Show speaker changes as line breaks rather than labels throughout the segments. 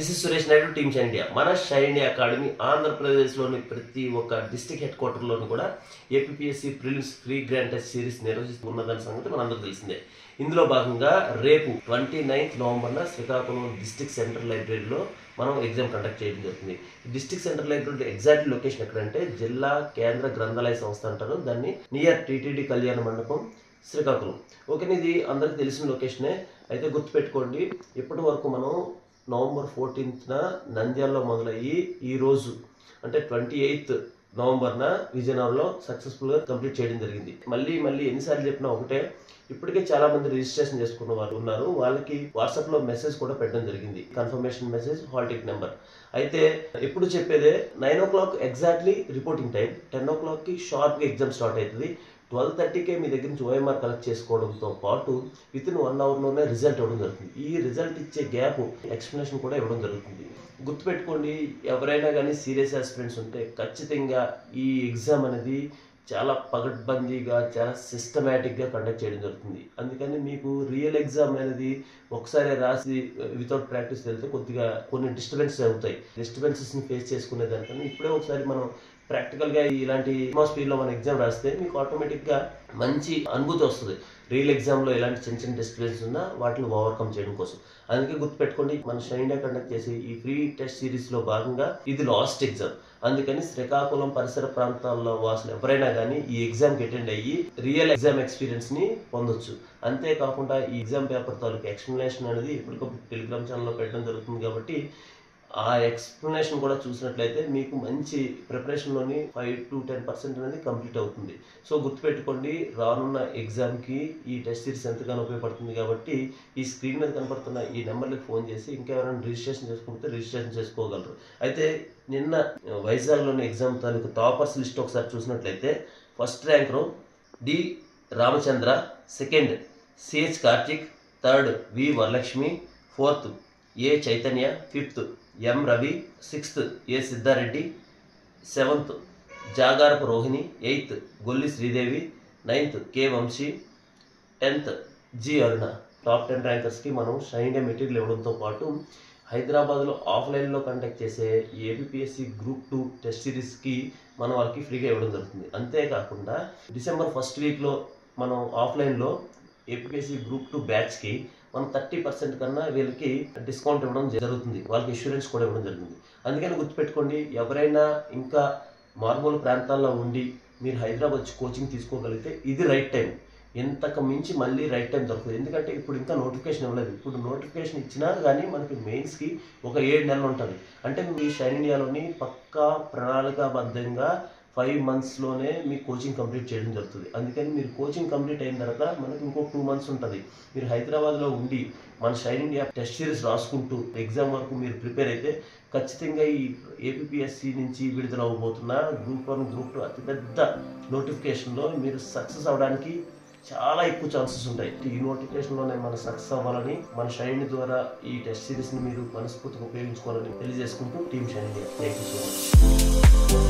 this is Suresh Naidu team Shine India మన Shine India academy ఆంధ్రప్రదేశ్లోని ప్రతి ఒక్క డిస్టిక్ హెడ్ క్వార్టర్లోనూ కూడా APSC prelims free grand test series నిర్వహిస్తున్నదాని సంగతి మనందరూ తెలిసిందే ఇందులో భాగంగా రేపు ట్వంటీ నైన్త్ నవంబర్న శ్రీకాకుళం డిస్టిక్ సెంట్రల్ లైబ్రరీలో మనం ఎగ్జామ్ కండక్ట్ చేయడం జరుగుతుంది district central library exact location ఎక్కడంటే జిల్లా కేంద్ర గ్రంథాలయ సంస్థ అంటారు దాన్ని నియర్ టీటీడీ కళ్యాణ మండపం శ్రీకాకుళం ఓకే ఇది అందరికి తెలిసిన లొకేషనే అయితే గుర్తుపెట్టుకోండి ఇప్పటి వరకు మనం నవంబర్ ఫోర్టీన్త్న నంద్యాలలో మొదలయ్యి ఈ రోజు అంటే ట్వంటీ ఎయిత్ నవంబర్న విజయనగరంలో సక్సెస్ఫుల్గా కంప్లీట్ చేయడం జరిగింది మళ్ళీ మళ్ళీ ఎన్నిసార్లు చెప్పినా ఒకటే ఇప్పటికే చాలా మంది రిజిస్ట్రేషన్ చేసుకున్న వాళ్ళు ఉన్నారు వాళ్ళకి వాట్సాప్ లో మెసేజ్ కూడా పెట్టడం జరిగింది confirmation message hall ticket number అయితే ఎప్పుడు చెప్పేదే nine o'clock exactly reporting time ten ఓ క్లాక్కి షార్ప్గా ఎగ్జామ్ స్టార్ట్ అవుతుంది ట్వెల్వ్ థర్టీకే మీ దగ్గర నుంచి ఓఎంఆర్ కలెక్ట్ చేసుకోవడంతో పాటు విత్ ఇన్ వన్ అవర్లోనే రిజల్ట్ ఇవ్వడం జరుగుతుంది ఈ రిజల్ట్ ఇచ్చే గ్యాప్ ఎక్స్ప్లెనేషన్ కూడా ఇవ్వడం జరుగుతుంది గుర్తుపెట్టుకోండి ఎవరైనా కానీ సీరియస్ ఆస్పిరెంట్స్ ఉంటే ఖచ్చితంగా ఈ ఎగ్జామ్ అనేది చాలా పగడ్బందీగా చాలా సిస్టమేటిక్గా కండక్ట్ చేయడం జరుగుతుంది అందుకని మీకు రియల్ ఎగ్జామ్ అనేది ఒకసారి రాసి వితౌట్ ప్రాక్టీస్ వెళ్తే కొద్దిగా కొన్ని డిస్టర్బెన్సెస్ అవుతాయి డిస్టర్బెన్సెస్ని ఫేస్ చేసుకునే దానికన్నా ఇప్పుడే ఒకసారి మనం ప్రాక్టికల్గా ఇలాంటి అట్మాస్ఫియర్లో మన ఎగ్జామ్ రాస్తే మీకు ఆటోమేటిక్గా మంచి అనుభూతి వస్తుంది రియల్ ఎగ్జామ్లో ఎలాంటి చిన్న చిన్న డిస్టర్బెన్స్ ఉన్నా వాటిని ఓవర్కమ్ చేయడం కోసం అందుకే గుర్తుపెట్టుకోండి మన షైన్ కండక్ట్ చేసే ఈ ఫ్రీ టెస్ట్ సిరీస్లో భాగంగా ఇది లాస్ట్ ఎగ్జామ్ అందుకని శ్రీకాకుళం పరిసర ప్రాంతాల్లో వాసులు ఎవరైనా కానీ ఈ ఎగ్జామ్కి అటెండ్ అయ్యి రియల్ ఎగ్జామ్ ఎక్స్పీరియన్స్ని పొందొచ్చు అంతేకాకుండా ఈ ఎగ్జామ్ పేపర్ తాలూకు ఎక్స్ప్లెనేషన్ అనేది ఇప్పటికప్పుడు టెలిగ్రామ్ ఛానల్లో పెట్టడం జరుగుతుంది కాబట్టి ఆ ఎక్స్ప్లెనేషన్ కూడా చూసినట్లయితే మీకు మంచి ప్రిపరేషన్లోని ఫైవ్ టు టెన్ పర్సెంట్ అనేది కంప్లీట్ అవుతుంది సో గుర్తుపెట్టుకోండి రానున్న ఎగ్జామ్కి ఈ టెస్ట్ సిరీస్ ఎంతగానో ఉపయోగపడుతుంది కాబట్టి ఈ స్క్రీన్ మీద కనపడుతున్న ఈ నెంబర్కి ఫోన్ చేసి ఇంకా ఎవరైనా రిజిస్ట్రేషన్ చేసుకుంటే రిజిస్ట్రేషన్ చేసుకోగలరు అయితే నిన్న వైజాగ్లోని ఎగ్జామ్ తాలూకు టాపర్స్ లిస్ట్ ఒకసారి చూసినట్లయితే first ranker D Ramachandra second CH Karthik third V Varalakshmi fourth A Chaitanya fifth M Ravi sixth A Siddhareddy seventh Jagarapu Rohini eighth Golli Sridevi ninth K Vamsi tenth G Aruna top ten ర్యాంకర్స్కి మనం షైన్ మెటీరియల్ ఇవ్వడంతో పాటు హైదరాబాద్లో ఆఫ్లైన్లో కండక్ట్ చేసే ఏపీఎస్సి గ్రూప్ టూ టెస్ట్ సిరీస్కి మనం వాళ్ళకి ఫ్రీగా ఇవ్వడం జరుగుతుంది అంతేకాకుండా డిసెంబర్ ఫస్ట్ వీక్లో మనం ఆఫ్లైన్లో ఏపీఎస్సి గ్రూప్ టూ బ్యాచ్కి మనం థర్టీ పర్సెంట్ కన్నా వీళ్ళకి డిస్కౌంట్ ఇవ్వడం జరుగుతుంది వాళ్ళకి ఇన్సూరెన్స్ కూడా ఇవ్వడం జరుగుతుంది అందుకని గుర్తుపెట్టుకోండి ఎవరైనా ఇంకా మారుమూల ప్రాంతాల్లో ఉండి మీరు హైదరాబాద్ వచ్చి కోచింగ్ తీసుకోగలిగితే ఇది రైట్ టైం ఇంతకు మించి మళ్ళీ రైట్ టైం దొరుకుతుంది ఎందుకంటే ఇప్పుడు ఇంకా నోటిఫికేషన్ ఇవ్వలేదు ఇప్పుడు నోటిఫికేషన్ ఇచ్చినా కానీ మనకి మెయిన్స్కి ఒక ఏడు నెలలు ఉంటుంది అంటే మీ షైన్ ఇండియాలోని పక్కా ప్రణాళికాబద్ధంగా ఫైవ్ మంత్స్లోనే మీ కోచింగ్ కంప్లీట్ చేయడం జరుగుతుంది అందుకని మీరు కోచింగ్ కంప్లీట్ అయిన తర్వాత మనకి ఇంకో టూ మంత్స్ ఉంటుంది మీరు హైదరాబాద్లో ఉండి మన షైన్ ఇండియా టెస్ట్ సిరీస్ రాసుకుంటూ ఎగ్జామ్ వరకు మీరు ప్రిపేర్ అయితే ఖచ్చితంగా ఈ ఏపీఎస్సి నుంచి విడుదల అవ్వబోతున్న గ్రూప్ వన్ గ్రూప్ టూ అతిపెద్ద నోటిఫికేషన్లో మీరు సక్సెస్ అవడానికి చాలా ఎక్కువ ఛాన్సెస్ ఉంటాయి ఈ నోటిఫికేషన్లోనే మనం సక్సెస్ అవ్వాలని మన షైన్ ద్వారా ఈ టెస్ట్ సిరీస్ని మీరు మనస్ఫూర్తిగా ఉపయోగించుకోవాలని తెలియజేసుకుంటూ team Shine India thank you so much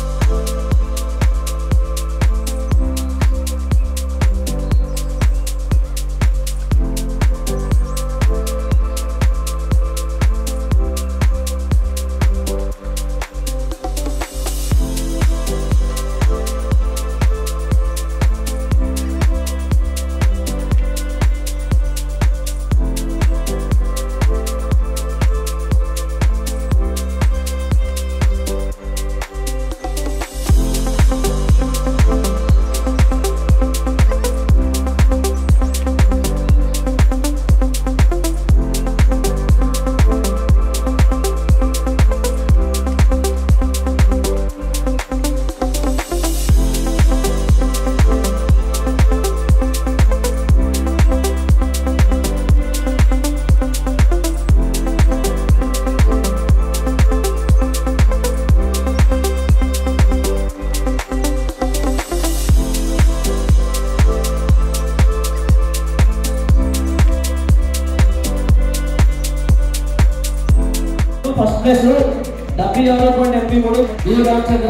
first place డెబ్బై ఆరు పాయింట్ ఎనభై మూడు D Ramachandra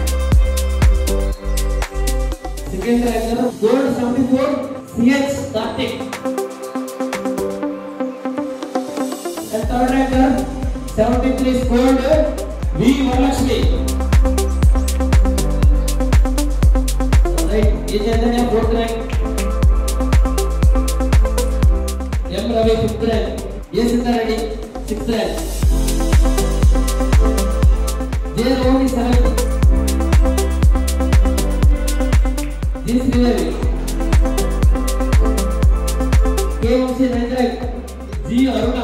second ranker gold seventy four CH Karthik and third ranker seventy three scored V Varalakshmi right A Chaitanya fourth rank M Ravi fifth rank A Siddhareddy sixth rank J Rohini seventh G Sridevi K Vamsi ninth rank G Aruna